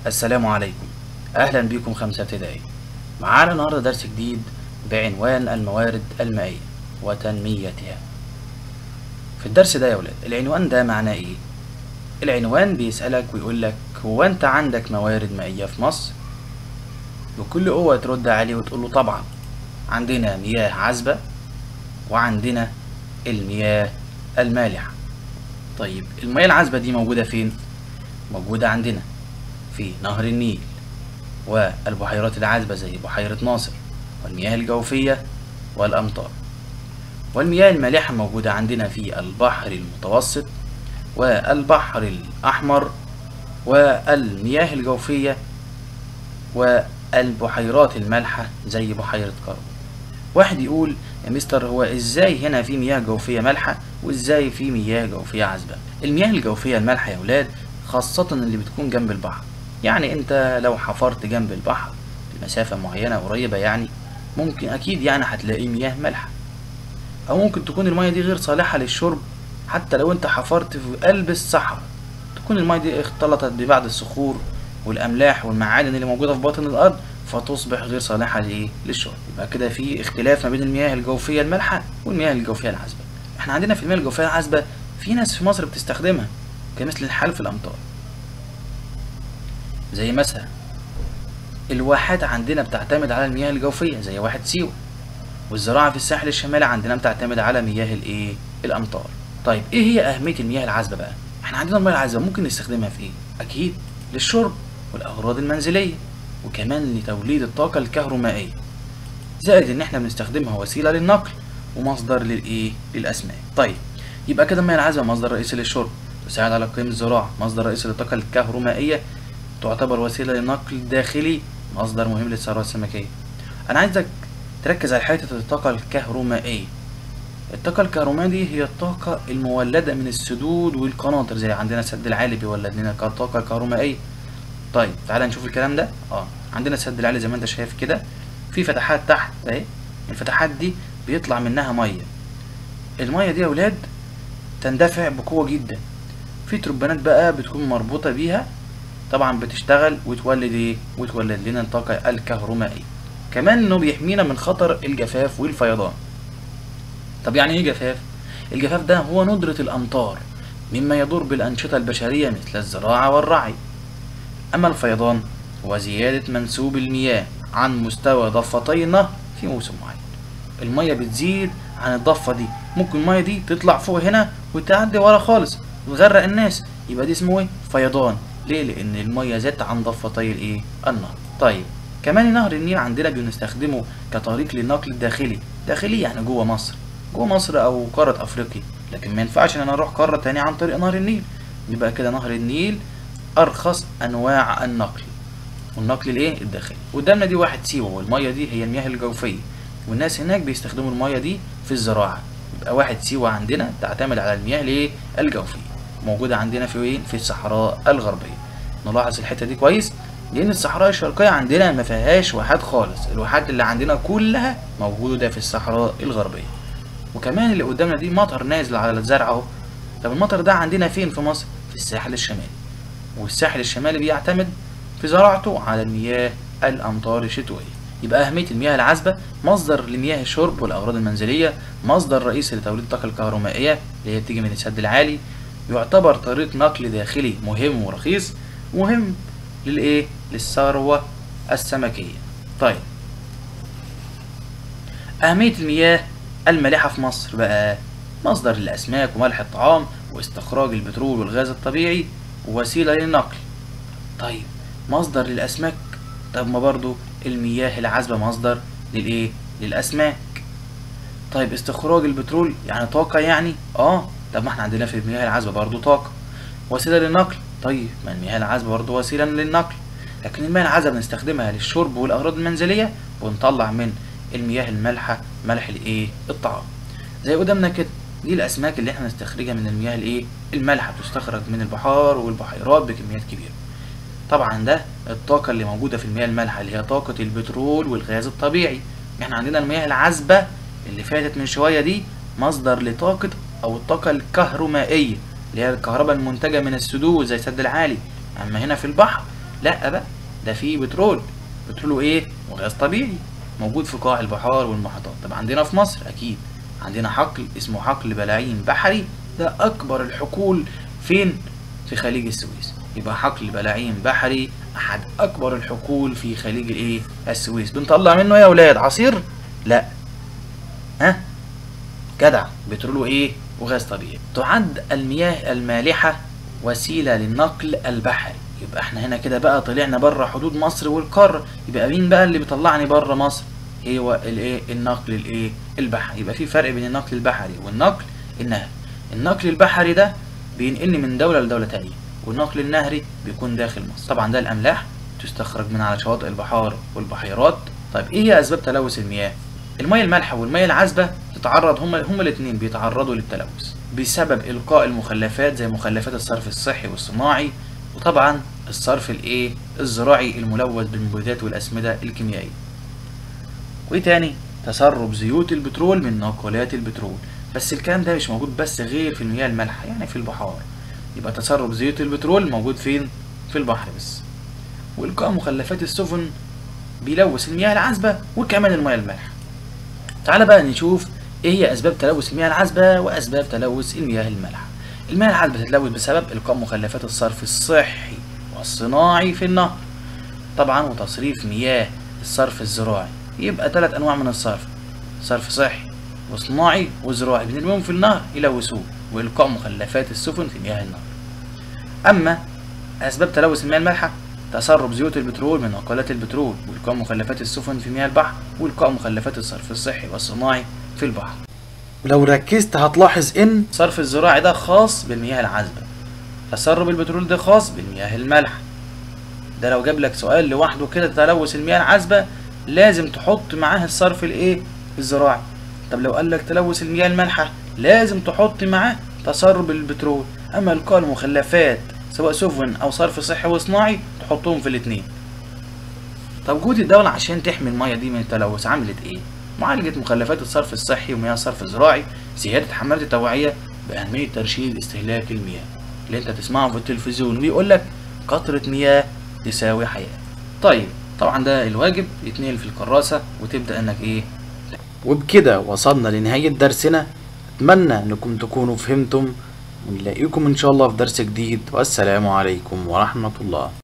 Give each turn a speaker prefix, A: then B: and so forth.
A: السلام عليكم أهلا بكم خمسة ابتدائي معانا النهاردة درس جديد بعنوان الموارد المائية وتنميتها في الدرس ده يا ولاد العنوان ده معناه ايه؟ العنوان بيسألك ويقول لك هو انت عندك موارد مائية في مصر؟ بكل قوة ترد عليه وتقول له طبعا عندنا مياه عذبة وعندنا المياه المالحة طيب المياه العذبة دي موجودة فين؟ موجودة عندنا في نهر النيل والبحيرات العذبة زي بحيرة ناصر والمياه الجوفية والأمطار والمياه المالحة موجودة عندنا في البحر المتوسط والبحر الأحمر والمياه الجوفية والبحيرات المالحة زي بحيرة كرم واحد يقول يا مستر هو ازاي هنا في مياه جوفية مالحة وازاي في مياه جوفية عذبة المياه الجوفية المالحة يا ولاد خاصة اللي بتكون جنب البحر يعني انت لو حفرت جنب البحر بمسافة معينة قريبة يعني ممكن اكيد يعني هتلاقي مياه مالحة او ممكن تكون المياه دي غير صالحة للشرب حتى لو انت حفرت في قلب الصحراء تكون المياه دي اختلطت ببعض الصخور والاملاح والمعادن اللي موجودة في باطن الارض فتصبح غير صالحة لإيه؟ للشرب يبقى كده في اختلاف ما بين المياه الجوفية المالحة والمياه الجوفية العذبة احنا عندنا في المياه الجوفية العذبة في ناس في مصر بتستخدمها كمثل الحال في الامطار زي مثلا الواحات عندنا بتعتمد على المياه الجوفية زي واحة سيوة والزراعة في الساحل الشمالي عندنا بتعتمد على مياه الايه الامطار طيب ايه هي اهمية المياه العذبة بقى احنا عندنا المياه العذبة ممكن نستخدمها في ايه اكيد للشرب والاغراض المنزلية وكمان لتوليد الطاقة الكهرومائية زائد ان احنا بنستخدمها وسيلة للنقل ومصدر للايه للاسماك طيب يبقى كده المياه العذبة مصدر رئيسي للشرب تساعد على قيم الزراعة مصدر رئيسي للطاقة الكهرومائية تعتبر وسيلة للنقل الداخلي مصدر مهم للثروة السمكية أنا عايزك تركز على حتة الطاقة الكهرومائية الطاقة الكهرومائية دي هي الطاقة المولدة من السدود والقناطر زي عندنا السد العالي بيولد لنا طاقة كهرومائية طيب تعالى نشوف الكلام ده اه عندنا السد العالي زي ما انت شايف كده في فتحات تحت اهي الفتحات دي بيطلع منها مية المية دي يا ولاد تندفع بقوة جدا في تربانات بقى بتكون مربوطة بيها طبعا بتشتغل وتولد ايه وتولد لنا الطاقة الكهرومائية كمان انه بيحمينا من خطر الجفاف والفيضان طب يعني ايه جفاف الجفاف ده هو ندرة الامطار مما يضر بالانشطة البشرية مثل الزراعة والرعي اما الفيضان هو زيادة منسوب المياه عن مستوى ضفتي النهر في موسم معين المية بتزيد عن الضفة دي ممكن المية دي تطلع فوق هنا وتعدي ورا خالص وتغرق الناس يبقى دي اسمه ايه فيضان ليه لان المية زادت عن ضفتي الايه النهر طيب كمان نهر النيل عندنا بنستخدمه كطريق للنقل الداخلي داخلي يعني جوه مصر جوه مصر او قارة افريقيا لكن ما ينفعش ان انا اروح قارة تانية عن طريق نهر النيل يبقى كده نهر النيل ارخص انواع النقل والنقل الايه الداخلي قدامنا دي واحد سيوة والمية دي هي المياه الجوفية والناس هناك بيستخدموا المية دي في الزراعة يبقى واحد سيوة عندنا تعتمد على المياه الايه الجوفية موجودة عندنا في وين في الصحراء الغربية نلاحظ الحتة دي كويس لأن الصحراء الشرقية عندنا ما فيهاش واحات خالص الواحات اللي عندنا كلها موجودة في الصحراء الغربية وكمان اللي قدامنا دي مطر نازل على الزرع اهو طب المطر ده عندنا فين في مصر في الساحل الشمالي والساحل الشمالي بيعتمد في زراعته على المياه الأمطار الشتوية يبقى أهمية المياه العذبة مصدر لمياه الشرب والأغراض المنزلية مصدر رئيسي لتوليد الطاقة الكهرومائية اللي هي بتيجي من السد العالي يعتبر طريق نقل داخلي مهم ورخيص مهم للايه للثروة السمكية طيب أهمية المياه المالحة في مصر بقى مصدر للأسماك وملح الطعام واستخراج البترول والغاز الطبيعي ووسيلة للنقل طيب مصدر للأسماك طب ما برضو المياه العذبة مصدر للإيه للأسماك طيب استخراج البترول يعني طاقة يعني اه طب ما احنا عندنا في المياه العذبة برضو طاقة وسيلة للنقل طيب ما المياه العذبة برضو وسيلة للنقل لكن المياه العذبة بنستخدمها للشرب والأغراض المنزلية ونطلع من المياه المالحة ملح الايه الطعام زي قدامنا كده دي الأسماك اللي احنا نستخرجها من المياه الايه المالحة بتستخرج من البحار والبحيرات بكميات كبيرة طبعا ده الطاقة اللي موجودة في المياه المالحة اللي هي طاقة البترول والغاز الطبيعي احنا عندنا المياه العذبة اللي فاتت من شوية دي مصدر لطاقة أو الطاقة الكهرومائية اللي هي الكهرباء المنتجة من السدود زي السد العالي أما هنا في البحر لا بقى ده في بترول بترول ايه وغاز طبيعي موجود في قاع البحار والمحيطات طب عندنا في مصر اكيد عندنا حقل اسمه حقل بلاعيم بحري ده اكبر الحقول فين في خليج السويس يبقى حقل بلاعيم بحري احد اكبر الحقول في خليج الايه السويس بنطلع منه يا اولاد عصير لا ها جدع بترول ايه وغاز طبيعي تعد المياه المالحة وسيلة للنقل البحري يبقى احنا هنا كده بقى طلعنا بره حدود مصر والقارة يبقى مين بقى اللي بيطلعني بره مصر هو الايه النقل الايه البحري يبقى في فرق بين النقل البحري والنقل النهري النقل البحري ده بينقلني من دولة لدولة تانية والنقل النهري بيكون داخل مصر طبعا ده الاملاح تستخرج من على شواطئ البحار والبحيرات طيب ايه هي اسباب تلوث المياه المياه المالحة والمياه العذبة تتعرض هما هما الاثنين بيتعرضوا للتلوث بسبب القاء المخلفات زي مخلفات الصرف الصحي والصناعي وطبعا الصرف الايه الزراعي الملوث بالمبيدات والاسمده الكيميائيه وايه تاني تسرب زيوت البترول من ناقلات البترول بس الكلام ده مش موجود بس غير في المياه المالحه يعني في البحار يبقى تسرب زيوت البترول موجود فين في البحر بس والقاء مخلفات السفن بيلوث المياه العذبه وكمان المياه المالحه تعال بقى نشوف ايه هي اسباب تلوث المياه العذبه واسباب تلوث المياه المالحه المياه العذبه تتلوث بسبب القاء مخلفات الصرف الصحي والصناعي في النهر طبعا وتصريف مياه الصرف الزراعي يبقى ثلاث انواع من الصرف صرف صحي وصناعي وزراعي بنرميهم في النهر يلوثوه والقاء مخلفات السفن في مياه النهر اما اسباب تلوث المياه المالحه تسرب زيوت البترول من ناقلات البترول والقاء مخلفات السفن في مياه البحر والقاء مخلفات الصرف الصحي والصناعي في البحر ولو ركزت هتلاحظ ان الصرف الزراعي ده خاص بالمياه العذبه تسرب البترول ده خاص بالمياه المالحه ده لو جاب لك سؤال لوحده كده تلوث المياه العذبه لازم تحط معاه الصرف الايه الزراعي طب لو قال لك تلوث المياه المالحه لازم تحط معاه تسرب البترول اما القاء المخلفات سواء سفن او صرف صحي وصناعي تحطهم في الاثنين طب جهود الدولة عشان تحمي المياه دي من التلوث عملت ايه؟ معالجة مخلفات الصرف الصحي ومياه الصرف الزراعي زيادة حملات التوعية بأهمية ترشيد استهلاك المياه اللي انت تسمعه في التلفزيون ويقول لك قطرة مياه تساوي حياة طيب طبعا ده الواجب يتنقل في الكراسة وتبدأ انك ايه وبكده وصلنا لنهاية درسنا أتمنى أنكم تكونوا فهمتم ونلاقيكم إن شاء الله في درس جديد والسلام عليكم ورحمة الله